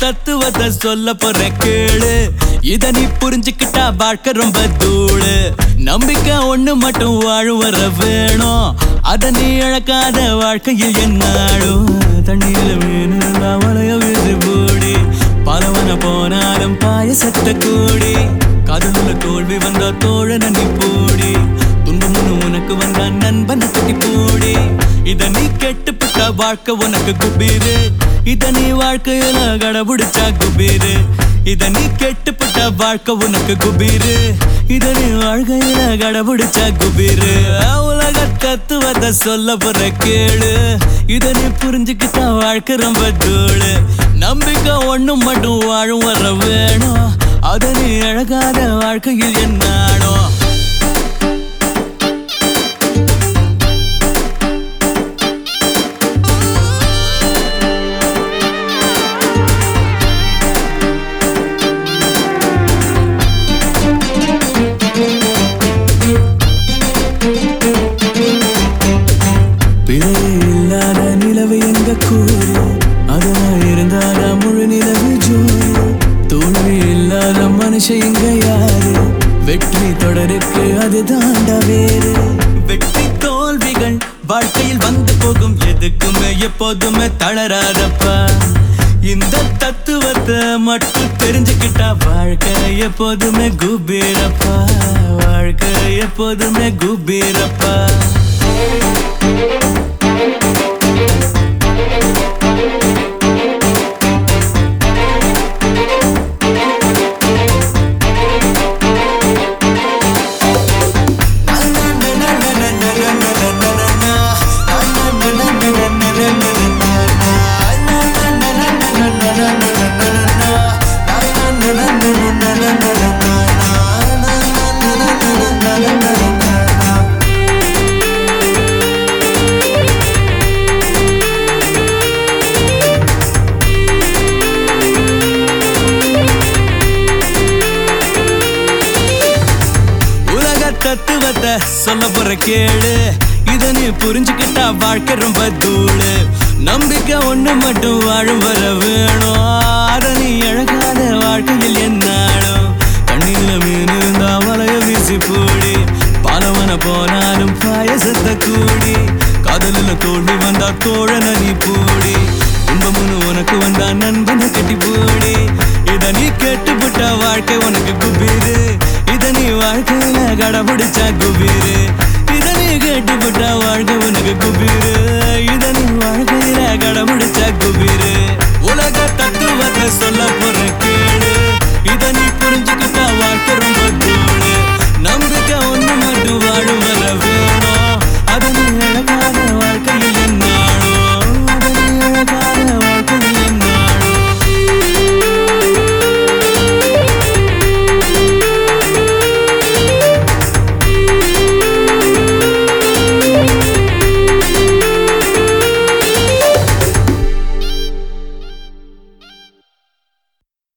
தத்துவத்தை சொல்ல போற கேளு இத நீ புரிஞ்சுக்கிட்டா வாழ்க்கை ரொம்ப தூளு நம்பிக்கை ஒண்ணு மட்டும் வாழும் வர வேணும் அத நீ இழக்காத வாழ்க்கையில் என்னாடும் தண்ணீர்ல மீன் வளைய வீசு போடி பலவன போனாலும் பாயசத்த கூடி காதலுள்ள தோல்வி வந்தா தோழன நீ போடி துன்பமுன்னு உனக்கு வந்தா நண்பனை கட்டி போடி இத நீ கெட்டுப்பட்ட வாழ்க்கை உனக்கு குபீரு இத நீ வாழ்க்கையில கடபுடிச்சா குபீரு இத நீ கெட்டுப்பட்ட வாழ்க்கை உனக்கு குபீரு இத நீ வாழ்க்கையில கடபுடிச்சா குபீரு உலக தத்துவத்தை சொல்ல போற கேளு இத நீ புரிஞ்சுக்கிட்டா வாழ்க்கை ரொம்ப தூளு நம்பிக்கை ஒண்ணு மட்டும் வாழும் வர வேணும் அத நீ அழகாத வாழ்க்கையில் என்னானோ பிழை இல்லாத நிலவு எங்க கூறு அதெல்லாம் இருந்தாத முழு நிலவு ஜோறு தோல்வி இல்லாத மனுஷன் இங்க யாரு வெற்றி தொடருக்கு அது தாண்டா வேறு வெற்றி தோல்விகள் வாழ்க்கையில் வந்து போகும் எதுக்குமே எப்போதுமே தளராதப்பா இந்த தத்துவத்தை மட்டும் தெரிஞ்சுக்கிட்டா வாழ்க்கை எப்போதுமே குபீரப்பா வாழ்க்கை எப்போதுமே குபீரப்பா உலக தத்துவத்தை சொல்ல போற கேளு இத நீ புரிஞ்சுக்கிட்டா வாழ்க்கை ரொம்ப தூளு நம்பிக்கை ஒண்ணு மட்டும் வாழும் வர வேணும் அத நீ அழகாத வாழ்க்கையில் என்னாலும் கண்ணில மீன் இருந்தா வலைய வீசி போடி பாலவன போனாலும் பாயசத்தை கூடி காதலில் தோல்வி வந்தா தோழன நீ போடி துன்பமுன்னு உனக்கு வந்தா நண்பனை கட்டி போடி இத நீ கேட்டுப்பட்ட வாழ்க்கை உனக்கு குபீரு இத நீ வாழ்க்கையில கடபிடிச்சா குபீரு இத நீ கேட்டுப்பட்ட வாழ்க்கை உனக்கு குபீரு இத நீ வாழ்க்கையில கடபிடிச்சா குபீரு உலக தத்துவத்தை சொல்ல